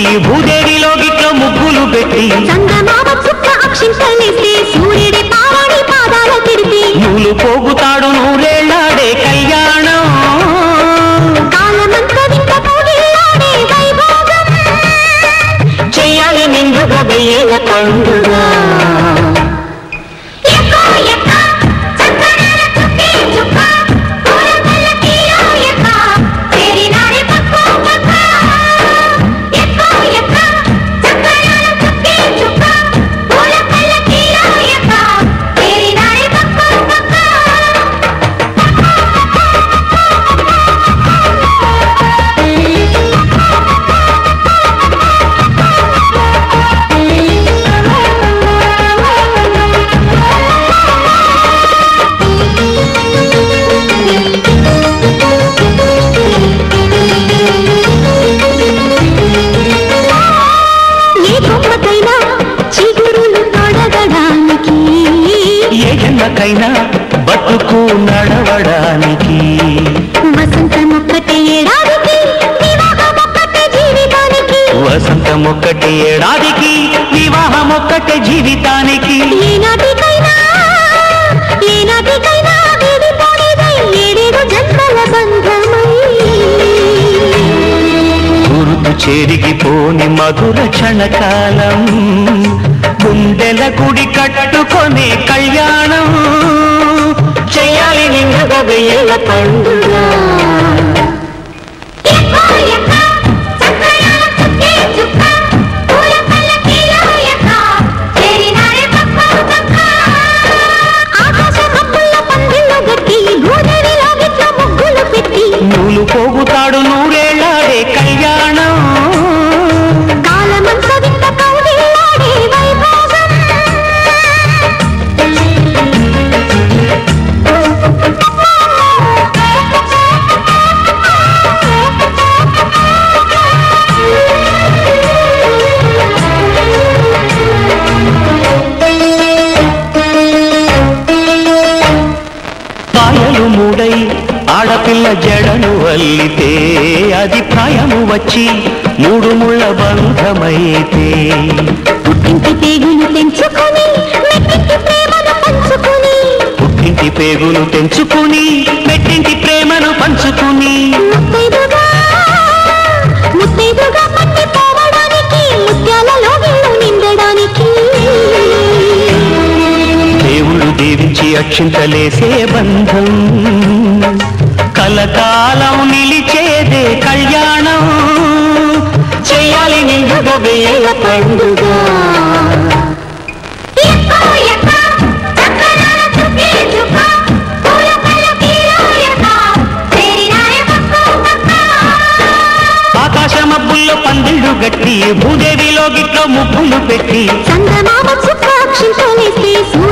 భూదేవిలో గిట్లో ముగ్గులు పెట్టి చందమామ చుక్క అక్షింతలేస్తే సూర్యుడి పారాణి పాదాల తిరిగి నూలు పోగుతాడు నూరేళ్ళాడే కళ్యాణం కాలమంతా వింత పోగిల్లాడే వైభోగం చెయ్యాలి నిండుగా వెయ్యేళ్ళ పండుగ ఎక్కో ఎక్క చక్కనాల చుక్కి చుక్క పూల పల్లకీలో ఎక్క చేరినాడే పక్కో పక్క ఎక్కో ఎక్క చక్కనాల చుక్కి చుక్క పూల పల్లకీలో ఎక్క చేరినాడే పక్కో పక్క ఏ కొమ్మకైనా చిగురులు తొడగడానికి ఏ జన్మకైనా బతుకు నడవడానికి వసంతం ఒక్కటే ఏడాదికి వివాహం ఒక్కటే జీవితానికి వసంతం ఒక్కటి ఏడాదికి వివాహం ఒక్కటే జీవితానికి ఏనాటికైనా ఏనాటికైనా విడిపోనిదై ఏడేడు జన్మల బంధమై గురుతు చెరిగిపోని మధుర క్షణకాలం గుండెల గుడి కట్టుకొని కళ్యాణం చెయ్యాలి నిండుగా వెయ్యేళ్ళ పండుగ ఎక్కో ఎక్క చక్కనాల చుక్కి చుక్క పూల పల్లకీలో ఎక్క చేరినాడే పక్కో పక్క ఆకాశ హక్కుల పందిళ్ళు గట్టి భూదేవిలో గిట్ల ముగ్గులు పెట్టి నూలు పోగుతాడు నూరేళ్ళాడే కళ్యాణం కాలమంతా వింత కౌగిల్లాడే వైభోగం పాయలు మూడై ఆడపిల్ల జడను అల్లితే అది ప్రాయము వచ్చి మూడు ముళ్ళ బంధమైతే పుట్టింటి పేగులు తెంచుకొని మెట్టింటి ప్రేమను పంచుకొని పుట్టింటి పేగులు తెంచుకుని పెట్టింటి ప్రేమను పంచుకుని ముత్తైదుగా ముత్తైదుగా పట్టి పోవడానికి ముత్యాలలో వీళ్ళు నిండడానికి దేవుళ్ళు దీవించి అక్షింతలేసే బంధం కలకాలం నిలిచేదే కళ్యాణం చెయ్యాలి నిండుగా వేల పండుగ ఎక్కో ఎక్క చక్కనాల చుక్కి చుక్క పూల పల్లకీలో ఎక్క చేరినాడే పక్కో పక్క ఆకాశ మబ్బుల్లో పందిళ్ళు గట్టి భూదేవిలో గిట్లో ముగ్గులు పెట్టి చందమామ చుక్క అక్షింతలేస్తే సూర్యుడి